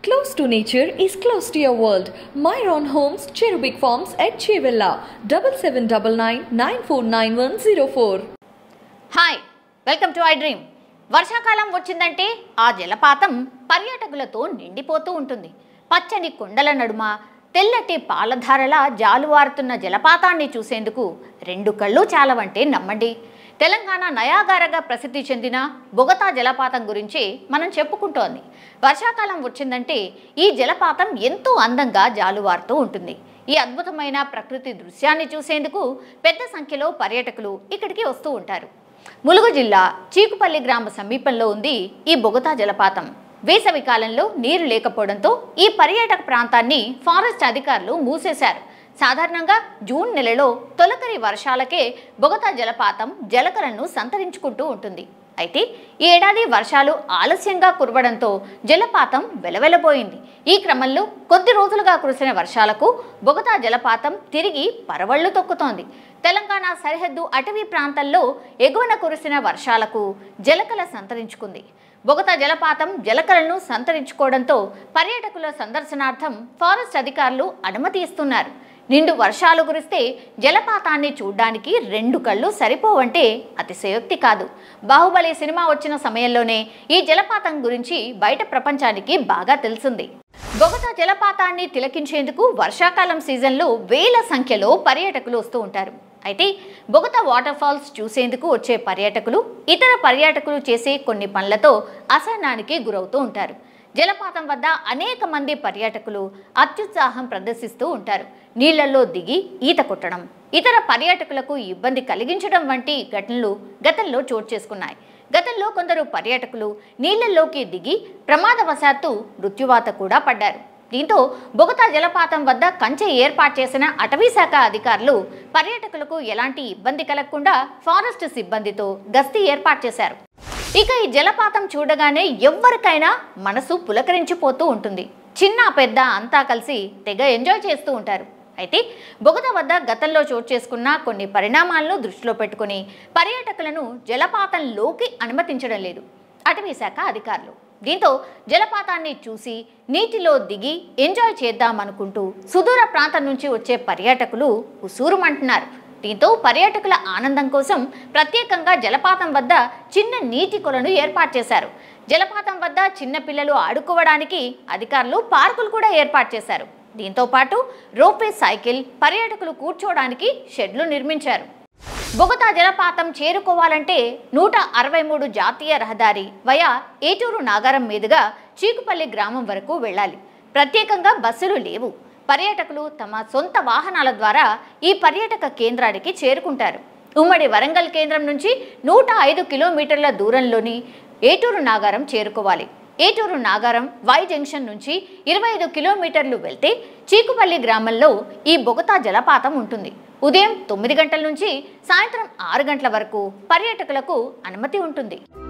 Close to nature is close to your world. Myron Homes, Cherubic Farms at Chevilla, 7799 949104. Hi welcome to I dream వర్షాకాలం వచ్చిందంటే ఆ జలపాతం పర్యాటకులతో నిండిపోతూ ఉంటుంది పచ్చని కొండల నడుమ తెల్లటి పాలధారల జాలువారుతున్న జలపాతాన్ని చూసేందుకు రెండు కళ్ళు చాలవంటే నమ్మండి తెలంగాణ నయాగారగా ప్రసిద్ధి చెందిన బొగతా జలపాతం గురించి మనం చెప్పుకుంటోంది వర్షాకాలం వచ్చిందంటే ఈ జలపాతం ఎంతో అందంగా జాలువారుతూ ఉంటుంది ఈ అద్భుతమైన ప్రకృతి దృశ్యాన్ని చూసేందుకు పెద్ద సంఖ్యలో పర్యాటకులు ఇక్కడికి వస్తూ ఉంటారు ములుగు జిల్లా చీకుపల్లి గ్రామ సమీపంలో ఉంది ఈ బొగతా జలపాతం వేసవి కాలంలో నీరు లేకపోవడంతో ఈ పర్యాటక ప్రాంతాన్ని ఫారెస్ట్ అధికారులు మూసేశారు సాధారణంగా జూన్ నెలలో తొలకరి వర్షాలకే బొగతా జలపాతం జలకలను సంతరించుకుంటూ ఉంటుంది అయితే ఈ ఏడాది వర్షాలు ఆలస్యంగా కురవడంతో జలపాతం వెలవెలబోయింది ఈ క్రమంలో కొద్ది రోజులుగా కురిసిన వర్షాలకు బొగతా జలపాతం తిరిగి పరవళ్లు తొక్కుతోంది తెలంగాణ సరిహద్దు అటవీ ప్రాంతాల్లో ఎగువన కురిసిన వర్షాలకు జలకల సంతరించుకుంది బొగతా జలపాతం జలకలను సంతరించుకోవడంతో పర్యాటకుల సందర్శనార్థం ఫారెస్ట్ అధికారులు అనుమతి ఇస్తున్నారు నిండు వర్షాలు కురిస్తే జలపాతాన్ని చూడ్డానికి రెండు కళ్ళు సరిపోవంటే అతిశయోక్తి కాదు బాహుబలి సినిమా వచ్చిన సమయంలోనే ఈ జలపాతం గురించి బయట ప్రపంచానికి బాగా తెలిసింది బొగతా జలపాతాన్ని తిలకించేందుకు వర్షాకాలం సీజన్లో వేల సంఖ్యలో పర్యాటకులు వస్తూ ఉంటారు అయితే బొగతా వాటర్ ఫాల్స్ చూసేందుకు వచ్చే పర్యాటకులు ఇతర పర్యాటకులు చేసే కొన్ని పనులతో అసహనానికి గురవుతూ ఉంటారు జలపాతం వద్ద అనేక మంది పర్యాటకులు అత్యుత్సాహం ప్రదర్శిస్తూ ఉంటారు నీళ్లలో దిగి ఈత కొట్టడం ఇతర పర్యాటకులకు ఇబ్బంది కలిగించడం వంటి ఘటనలు గతంలో చోటు చేసుకున్నాయి గతంలో కొందరు పర్యాటకులు నీళ్లలోకి దిగి ప్రమాదవశాత్తు మృత్యువాత కూడా పడ్డారు దీంతో బొగతా జలపాతం వద్ద కంచె ఏర్పాటు చేసిన అటవీ శాఖ అధికారులు పర్యాటకులకు ఎలాంటి ఇబ్బంది కలగకుండా ఫారెస్ట్ సిబ్బందితో గస్తీ ఏర్పాటు చేశారు ఇక ఈ జలపాతం చూడగానే ఎవ్వరికైనా మనసు పులకరించిపోతూ ఉంటుంది చిన్న పెద్ద అంతా కలిసి తెగ ఎంజాయ్ చేస్తూ ఉంటారు అయితే బొగత వద్ద గతంలో చోటు చేసుకున్న కొన్ని పరిణామాలను దృష్టిలో పెట్టుకుని పర్యాటకులను జలపాతంలోకి అనుమతించడం లేదు అటవీ శాఖ అధికారులు దీంతో జలపాతాన్ని చూసి నీటిలో దిగి ఎంజాయ్ చేద్దామనుకుంటూ సుదూర ప్రాంతం నుంచి వచ్చే పర్యాటకులు ఉసూరుమంటున్నారు దీంతో పర్యాటకుల ఆనందం కోసం ప్రత్యేకంగా జలపాతం వద్ద చిన్న నీటి కొలను ఏర్పాటు చేశారు జలపాతం వద్ద చిన్న పిల్లలు ఆడుకోవడానికి అధికారులు పార్కులు కూడా ఏర్పాటు చేశారు దీంతో పాటు రోపే సైకిల్ పర్యాటకులు కూర్చోవడానికి షెడ్లు నిర్మించారు బొగతా జలపాతం చేరుకోవాలంటే నూట అరవై మూడు జాతీయ రహదారి వయా ఏటూరు నాగారం మీదుగా చీకుపల్లి గ్రామం వరకు వెళ్ళాలి ప్రత్యేకంగా బస్సులు లేవు పర్యాటకులు తమ సొంత వాహనాల ద్వారా ఈ పర్యాటక కేంద్రానికి చేరుకుంటారు ఉమ్మడి వరంగల్ కేంద్రం నుంచి నూట ఐదు కిలోమీటర్ల దూరంలోని ఏటూరు నాగారం చేరుకోవాలి ఏటూరు నాగారం వై జంక్షన్ నుంచి ఇరవై ఐదు కిలోమీటర్లు వెళ్తే చీకుపల్లి గ్రామంలో ఈ బొగతా జలపాతం ఉంటుంది ఉదయం తొమ్మిది గంటల నుంచి సాయంత్రం ఆరు గంటల వరకు పర్యాటకులకు అనుమతి ఉంటుంది